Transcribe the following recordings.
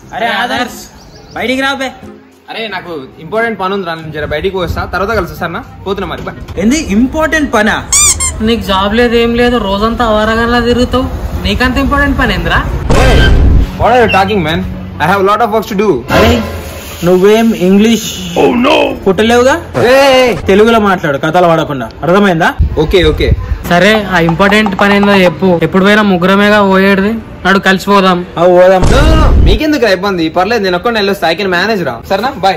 అరే ఆదర్శ్ బయటికి రాబే అరే నాకు ఇంపార్టెంట్ పని ఉంది రా నేను జర బయటికి వస్తా తర్వాత కలిసి సార్ నా పోతున్నా మరి బై ఏంది ఇంపార్టెంట్ పనా నీకు జాబ్ లేదు ఏం లేదు రోజంతా అవరగంలా తిరుగుతావు నీకంత ఇంపార్టెంట్ పని ఏందిరా what are you talking man I have lot of works to do అరే నువ్వేం ఇంగ్లీష్ పుట్టలేవుగా తెలుగులో మాట్లాడు కథలు పడకుండా అర్థమైందా ఓకే ఓకే సరే ఆ ఇంపార్టెంట్ పని ఏందో చెప్పు ఎప్పుడు పోయినా ముగ్గురమేగా పోయేది నాడు కలిసిపోదాం అవు పోదాం మీకెందుకు రా ఇబ్బంది పర్లేదు నేను ఒక్కడ నెల ఐ కెన్ మేనేజ్ రా సరేనా బాయ్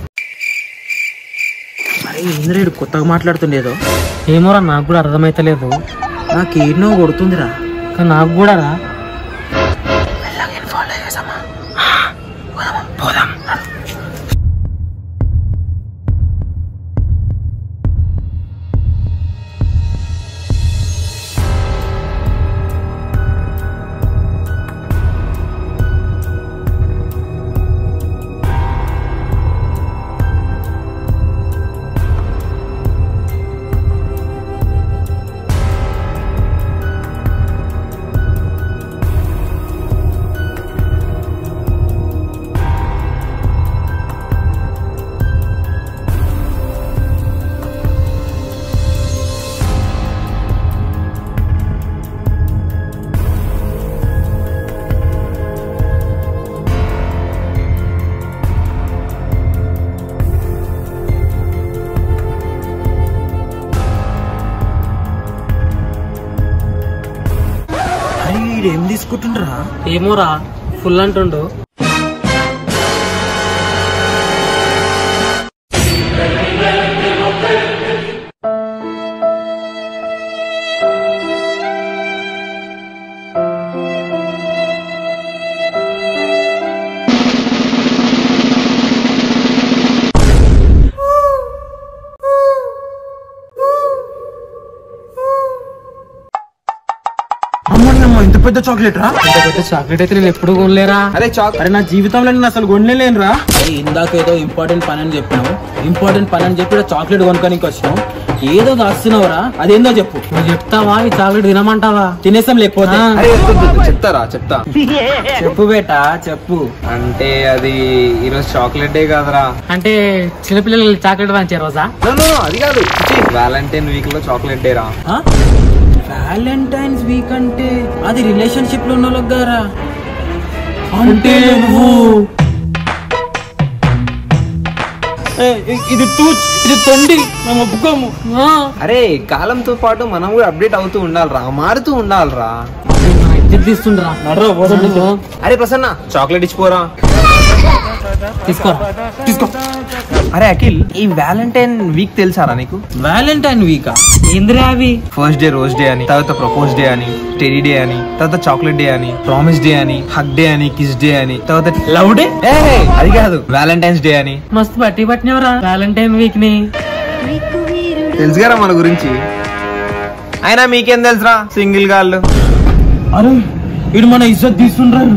అరే ఇంద్రేడు కొత్తగా మాట్లాడుతుండేదో ఏమోరా నాకు కూడా అర్థమైతలేదు నాకు ఎన్నో కొడుతుందిరా కానీ నాకు కూడా రా అరే వీడు ఏం తీసుకుంటుండ్రా ఏమోరా ఫుల్ అంటుండు అమ్మమ్మ ఇంత పెద్ద చాక్లెట్ రా ఇంత పెద్ద చాక్లెట్ అయితే నేను ఎప్పుడు కొనలేరా అరే చాక్ అరే నా జీవితంలో నేను అసలు కొనలేను రా ఇందాక ఏదో ఇంపార్టెంట్ పని అని చెప్పినావు ఇంపార్టెంట్ పని అని చెప్పి చాక్లెట్ కొనుక్కోనికి వచ్చినావు ఏదో దాస్తున్నావురా అదేందో చెప్పు నువ్వు చెప్తావా ఈ చాక్లెట్ తినమంటావా తినేసాం లేకపోతే ఆ. అరే వద్దు, వద్దు, వద్దు, చెప్తారా చెప్తా చెప్పు బేటా చెప్పు అంటే అది ఈరోజు చాక్లెట్ డే కాదురా అంటే చిన్నపిల్లలు చాక్లెట్ పంచే రోజా No, no, no, అది కాదు వ్యాలంటైన్ వీక్ లో చాక్లెట్ డే రా వ్యాలంటైన్స్ వీక్ అంటే అది రిలేషన్షిప్ లో ఉన్న వాళ్ళకి కదరా అంటే నువ్వు ఏ, ఇ- ఇది తూచ్ ఇది తొండి మేము ఒప్పుకోము ఆ, అరే కాలంతో పాటు మనం కూడా అప్డేట్ అవుతూ ఉండాలిరా మారుతూ ఉండాలిరా నా ఇజ్జత్ తీస్తుండ్రా నర్రా పోదాం. అరే ప్రసన్న చాక్లెట్ ఇచ్చిపోరా తీసుకో తీసుకో అరే అఖిల్ ఈ వ్యాలంటైన్ వీక్ తెలుసారా నీకు వ్యాలంటైన్ వీకా ఏందిరా అవి ఫస్ట్ డే రోజ్ డే అని తర్వాత ప్రపోజ్ డే అని టెరీ డే అని తర్వాత చాక్లెట్ డే అని ప్రామిస్ డే అని హక్ డే అని కిస్ డే అని తర్వాత లవ్ డే ఏ, అది కాదు వ్యాలంటైన్స్ డే అని మస్తు బట్టి పట్టినవరా వ్యాలంటైన్ వీక్ ని తెలుసుగారా మన గురించి అయినా మీకేం తెలుసురా సింగిల్ గాళ్ళు అరే ఇడు మన ఇజ్జత్ తీస్తుండ్రారు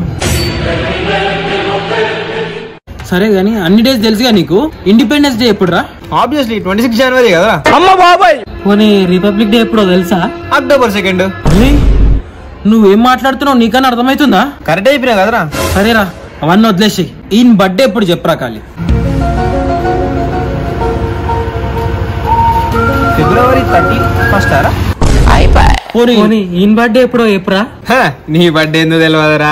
సరే గాని అన్ని డేస్ తెలుసుగా నీకు ఇండిపెండెన్స్ డే ఎప్పుడు రా ఆబ్వియస్లీ ట్వంటీ సిక్స్ జనవరి కదా అమ్మ బాబాయ్ పోనీ రిపబ్లిక్ డే ఎప్పుడో తెలుసా అక్టోబర్ సెకండ్ అరే నువ్వేం మాట్లాడుతున్నావు నీకన్నా అర్థమవుతుందా కరెక్ట్ అయిపోయినా కదరా సరేరా అవన్నీ వదిలేసి ఈయన బర్త్డే ఎప్పుడు చెప్పరా ఖాళీ ఫిబ్రవరి థర్టీ ఫస్ట్ అరా పోనీ పోనీ ఈయన బర్త్డే ఎప్పుడో ఎప్పుడా నీ బర్త్డే ఎందుకు తెలియదురా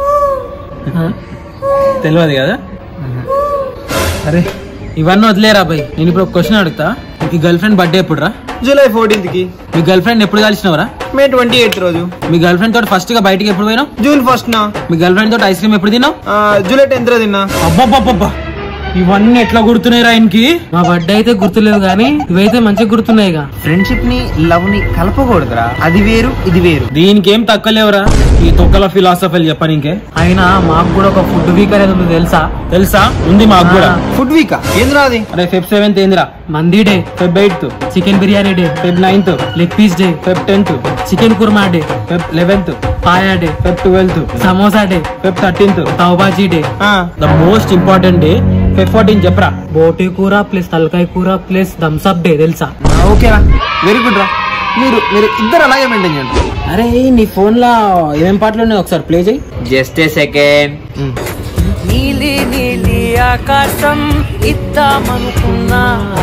తెలియదు కదా అరే ఇవన్నీ వదిలేరా బాయ్ నేను ఇప్పుడు ఒక క్వశ్చన్ అడుగుతా మీ గర్ల్ ఫ్రెండ్ బర్త్డే ఎప్పుడు రా జూలై ఫోర్టీన్త్ కి మీ గర్ల్ ఫ్రెండ్ ఎప్పుడు కలిసినవరా మే ట్వంటీ ఎయిత్ రోజు మీ గర్ల్ ఫ్రెండ్ తోటి ఫస్ట్ గా బయటికి ఎప్పుడు పోయినావు జూన్ ఫస్ట్ నా మీ గర్ల్ ఫ్రెండ్ తోటి ఐస్ క్రీమ్ ఎప్పుడు తిన్నావు ఆ, జూలై టెన్త్ రోజు తిన్నా అబ్బబ్బబ్బబ్బా ఇవన్నీ ఎట్లా గుర్తున్నాయిరా ఆయనకి మా బర్త్డే అయితే గుర్తులేవు కానీ ఇవైతే మంచిగా గుర్తున్నాయిగా ఫ్రెండ్షిప్ ని లవ్ ని కలపకూడదురా అది వేరు ఇది వేరు దీనికి ఏం తక్కువ లేవురా ఈ తొక్కల ఫిలాసఫీలు చెప్పని ఇంకే అయినా మాకు కూడా ఒక ఫుడ్ వీక్ అనేది ఉంది తెలుసా తెలుసా ఉంది మాకు కూడా ఫుడ్ వీక్ ఏంద్రా అది అరే ఫెబ్ సెవెంత్ ఏందిరా మంది day Feb eighth chicken biryani day Feb ninth leg piece day Feb tenth chicken kurma day Feb eleventh paya day Feb twelfth samosa day Feb thirteenth తౌబాజీ day the most important day Feb fourteen చెప్పరా బోటి కూర plus తలకాయ కూర plus Thums Up day తెలుసా ఓకేరా very good రా మీరు మీరు ఇద్దరు అలాగే మెయింటైన్ చేయండి అరే నీ ఫోన్ లో ఏమేం పాటలు ఉన్నాయి ఒకసారి ప్లే చేయి జస్ట్ ఏ సెకండ్ నీలి నీలి ఆకాశం ఇద్దామనుకున్నా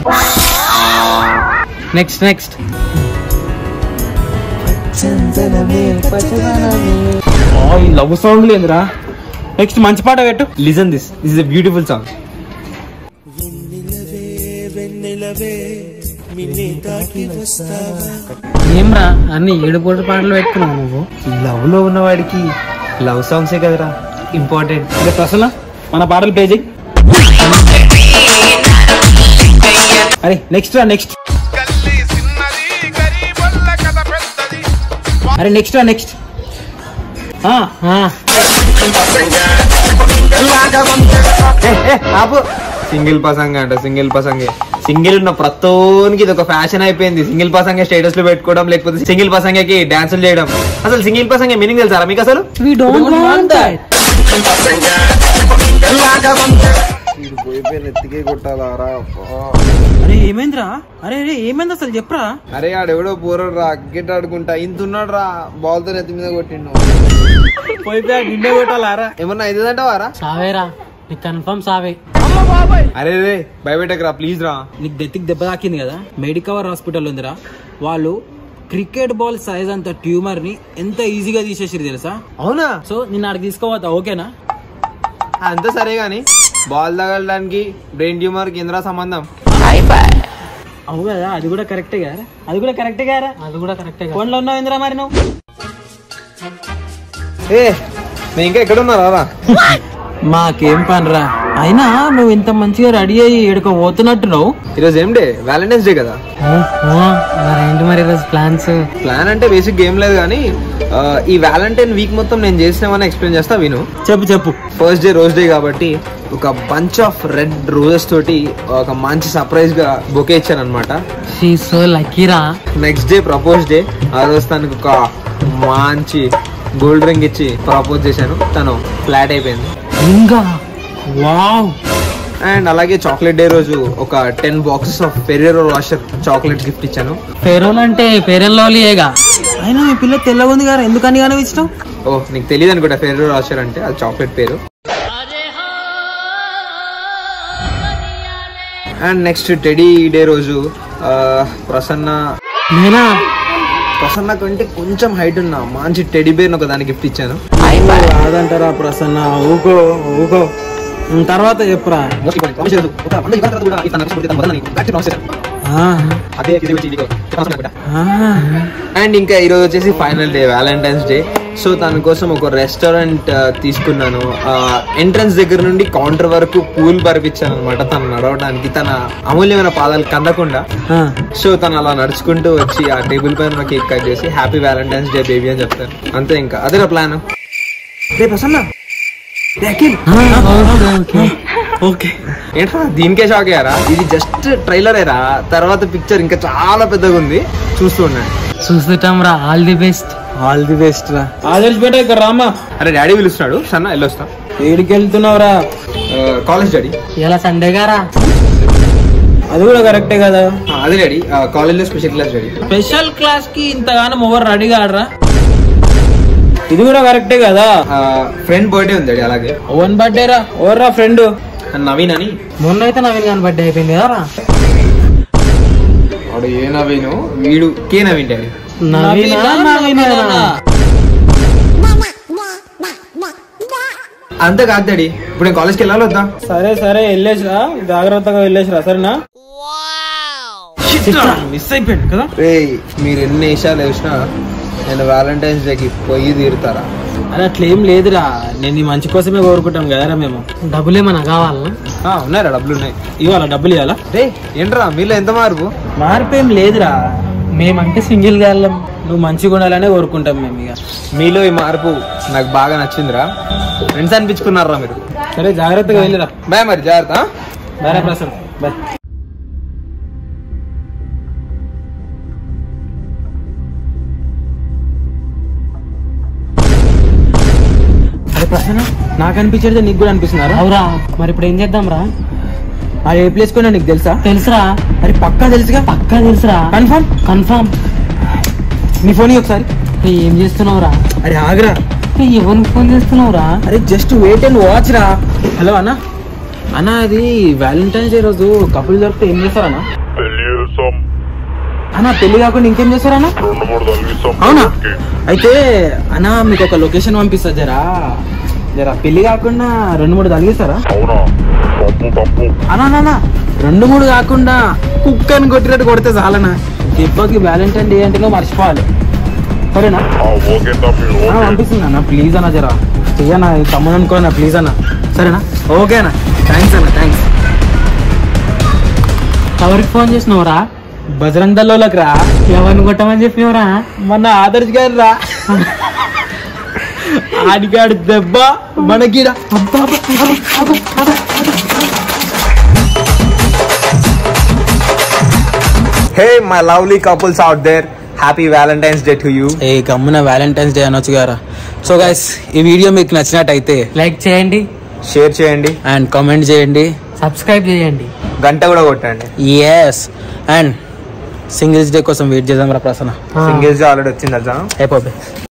నెక్స్ట్ నెక్స్ట్ ఈ లవ్ సౌండ్ లేదురా నెక్స్ట్ మంచి పాట పెట్టు listen this this is beautiful song ఏమ్రా అన్ని ఏడు కోటి పాటలు పెట్టుకున్నావు నువ్వు లవ్ లో ఉన్నవాడికి లవ్ సాంగ్సే కదరా ఇంపార్టెంట్ అరే ప్రసన్న మన పాటలు ప్లే చేయి అరే నెక్స్ట్ రా నెక్స్ట్ అరే నెక్స్ట్ రా నెక్స్ట్ ఆ, ఆపు సింగిల్ పసంగ అంట సింగిల్ పసంగే సింగిల్ ఉన్న ప్రతోనికి ఇది ఒక ఫ్యాషన్ అయిపోయింది సింగిల్ పసంగే స్టేటస్ లో పెట్టుకోవడం లేకపోతే సింగిల్ పసంగకి డాన్సులు చేయడం అసలు సింగిల్ పసంగే మీనింగ్ తెలుసారా మీకు అసలు we don't want that. అరే ఏమైందిరా అరే అరే ఏమైంది అసలు చెప్పరా అరే ఆడెవడో పూర్వం రా క్రికెట్ ఆడుకుంటా ఇంత ఉన్నాడు రా బాల్ తో నెత్తి మీద కొట్టిండు పోయిపోయా నిండే కొట్టాలారా ఏమన్నా ఇదేదంటావారా సావేరా నీకు కన్ఫర్మ్ సావే అరే రే భయపెట్టకు రా ప్లీజ్ రా నీకు దెత్తికి దెబ్బ తాకింది కదా మెడికవర్ హాస్పిటల్ ఉందిరా వాళ్ళు క్రికెట్ బాల్ సైజ్ అంత ట్యూమర్ ని ఎంత ఈజీగా తీసేసిరు తెలుసా అవునా సో నిన్ను ఆడికి తీసుకోవద్దా ఓకేనా అంతా సరే గాని బాల్ తగలడానికి బ్రెయిన్ ట్యూమర్ కేంద్ర సంబంధం అవు కదా అది కూడా కరెక్టే కదా అది కూడా కరెక్టే కదా అది కూడా కరెక్టే ఫోన్లో ఉన్నావు ఇందిరా మరి నువ్వు ఏ నేను ఇంకా ఎక్కడ ఉన్నారా రా మాకేం పనిరా అయినా నువ్వు ఇంత మంచిగా రెడీ అయ్యి ఎడుకో పోతున్నట్టున్నావు ఈరోజు ఏం డే వ్యాలంటైన్స్ డే కదా మరి ఏంటి మరి ఈరోజు ప్లాన్స్ ప్లాన్ అంటే బేసిక్ ఏం లేదు కానీ ఆ, ఈ వ్యాలంటైన్ వీక్ మొత్తం నేను చేసినామని ఎక్స్ప్లెయిన్ చేస్తా విను చెప్పు చెప్పు ఫస్ట్ డే రోజ్ డే కాబట్టి ఒక బంచ్ ఆఫ్ రెడ్ రోజెస్ తోటి ఒక మంచి సర్ప్రైజ్ గా బొకే ఇచ్చాను అనమాట షీ సో లక్కీరా నెక్స్ట్ డే ప్రపోజ్ డే ఆ రోజు తనకు ఒక మంచి గోల్డ్ రింగ్ ఇచ్చి ప్రపోజ్ చేశాను తను ఫ్లాట్ అయిపోయింది ఇంకా వావ్ అండ్ అలాగే చాక్లెట్ డే రోజు ఒక ten boxes of Ferrero Rocher chocolate gift ఇచ్చాను ఫెరోల్ అంటే ఫెరెన్ లవ్లీయేగా అయినా మీ పిల్ల తెల్లగా ఉంది కదా ఎందుకని కానీ ఇష్టం ఓ నీకు తెలియదు అనుకుంటా ఫెరియరో రాషర్ అంటే అది చాక్లెట్ పేరు అండ్ నెక్స్ట్ టెడీ డే రోజు ఆ, ప్రసన్న నేనా ప్రసన్న కంటే కొంచెం హైట్ ఉన్న మంచి టెడీ బేర్ ఒక దాని గిఫ్ట్ ఇచ్చాను కాదంటారా ప్రసన్న ఊకో ఊకో ఉమ్, తర్వాత చెప్పురా ఆ, ఆ. అండ్ ఇంకా ఈరోజు వచ్చేసి final day Valentine's day so తన కోసం ఒక రెస్టారెంట్ తీసుకున్నాను ఎంట్రన్స్ దగ్గర నుండి కౌంటర్ వరకు పూల్ పరిపించాను అనమాట తను నడవడానికి తన అమూల్యమైన పాదాలు కందకుండా ఆ. సో తను అలా నడుచుకుంటూ వచ్చి ఆ టేబుల్ పైన కేక్ కట్ చేసి హ్యాపీ వ్యాలంటైన్స్ డే బేబీ అని చెప్తాను అంతే ఇంకా అదే నా ప్లాన్ రే ప్రసన్న రే అఖిల్ ఓకే ఓకే ఓకే ఏంట్రా దీనికే షాక్ అయ్యారా ఇది జస్ట్ ట్రైలర్ రా తర్వాత పిక్చర్ ఇంకా చాలా పెద్దగా ఉంది చూస్తూ ఉండండి చూస్తుంటాం రా all the best all the best రా ఆదర్శ్ బేట ఇక్కడ రామా అరే డాడీ పిలుస్తున్నాడు సన్న వెళ్ళొస్తా ఏడికి వెళ్తున్నావురా కాలేజ్ డాడీ ఇలా సండే గారా అది కూడా కరెక్టే కదా ఆ, అదే డాడీ కాలేజ్లో special class daddy special class కి ఇంతగానం ఎవరు రెడీ కాడరా ఇది కూడా కరెక్టే కదా ఫ్రెండ్ బర్త్డే ఉంది డాడీ అలాగే ఓన్ బర్త్డే రా ఓర్రా ఫ్రెండ్ నవీన్ అని మొన్న అయితే నవీన్ గాని బర్త్డే అయిపోయింది కదరా వాడు ఏ నవీను వీడు కే నవీన్ డాడీ నవీనా నవీనా అంతే కాదు డాడీ ఇప్పుడు నేను కాలేజ్కి వెళ్ళాలి వద్దా సరే సరే వెళ్ళేసిరా జాగ్రత్తగా వెళ్ళేసిరా సరేనా మిస్ అయిపోయాడు కదా రే మీరు ఎన్ని విషయాలు వేసినా నేను వ్యాలంటైన్స్ డేకి పోయి తీరుతారా అరే అట్లా ఏం లేదురా నేను నీ మంచి కోసమే కోరుకుంటాం కదరా మేము డబ్బులు ఏమన్నా కావాలా ఆ, ఉన్నారా డబ్బులు ఉన్నాయి ఇవాళ డబ్బులు ఇవ్వాలా రే ఏంట్రా మీలో ఎంత మార్పు మార్పు ఏం లేదురా మేమంటే సింగిల్ గా వెళ్ళాం నువ్వు మంచిగా ఉండాలనే కోరుకుంటాం మేము ఇక మీలో ఈ మార్పు నాకు బాగా నచ్చిందిరా ఫ్రెండ్స్ అనిపించుకున్నారా మీరు సరే జాగ్రత్తగా వెళ్ళిరా బాయ్ మరి జాగ్రత్త బాయ్ ప్రసాద్ బాయ్ అరే ప్రసన్న నాకు అనిపించేది నీకు కూడా అనిపిస్తున్నారా అవురా మరి ఇప్పుడు ఏం చేద్దాం రా ఆ ఏ ప్లేస్ కొన్నా నీకు తెలుసా తెలుసురా అరే పక్కా తెలుసుగా పక్కా తెలుసురా కన్ఫర్మ్ కన్ఫర్మ్ నీ ఫోన్ ఇయ్యి ఒకసారి ఏం చేస్తున్నావురా అరే ఆగ్రా ఎవరికి ఫోన్ చేస్తున్నావురా అరే జస్ట్ వెయిట్ అండ్ వాచ్ రా హలో అన్న అన్న అది వ్యాలంటైన్స్ డే రోజు కపుల్ దొరికితే ఏం చేస్తారన్నా పెళ్లి చేస్తాం అన్న పెళ్లి కాకుండా ఇంకేం చేస్తారన్నా రెండు మూడు తగిలిస్తాం అవునా పెళ్ళికి. అయితే అన్న మీకు ఒక లొకేషన్ పంపిస్తా జరా జరా పెళ్లి కాకుండా రెండు మూడు తగిలిస్తారా అవునా పంపు పంపు అన్నా అన్న రెండు మూడు కాకుండా కుక్కని కొట్టినట్టు కొడితే చాలనా దెబ్బకి వ్యాలంటైన్ డే అంటే నువ్వు మర్చిపోవాలి సరేనా ఆ, ఓకే తమ్మి ఆ, ఓకే పంపిస్తున్నా అన్న ప్లీజ్ అన్న జరా చెయ్యనా తమ్ముడు అనుకోనా ప్లీజ్ అన్న సరేనా ఓకే అన్న థ్యాంక్స్ అన్న థ్యాంక్స్ ఎవరికి ఫోన్ చేసినావురా బజరంగ్ దల్లోకి రా ఎవరిని కొట్టమని చెప్పినవురా మన ఆదర్శ్ గారు రా ఆడిగాడు దెబ్బ మనకిడా hey my lovely couples out there happy Valentine's day to you ఏ గమ్మున వ్యాలంటైన్స్ డే అనొచ్చు గారా సో గైస్ ఈ వీడియో మీకు నచ్చినట్టయితే లైక్ చేయండి షేర్ చేయండి అండ్ కామెంట్ చేయండి సబ్స్క్రైబ్ చేయండి గంట కూడా కొట్టండి ఎస్ అండ్ సింగిల్స్ డే కోసం వెయిట్ చేద్దాం రా ప్రసన్న సింగిల్స్ ఆల్రెడీ వచ్చిందా అయిపోయి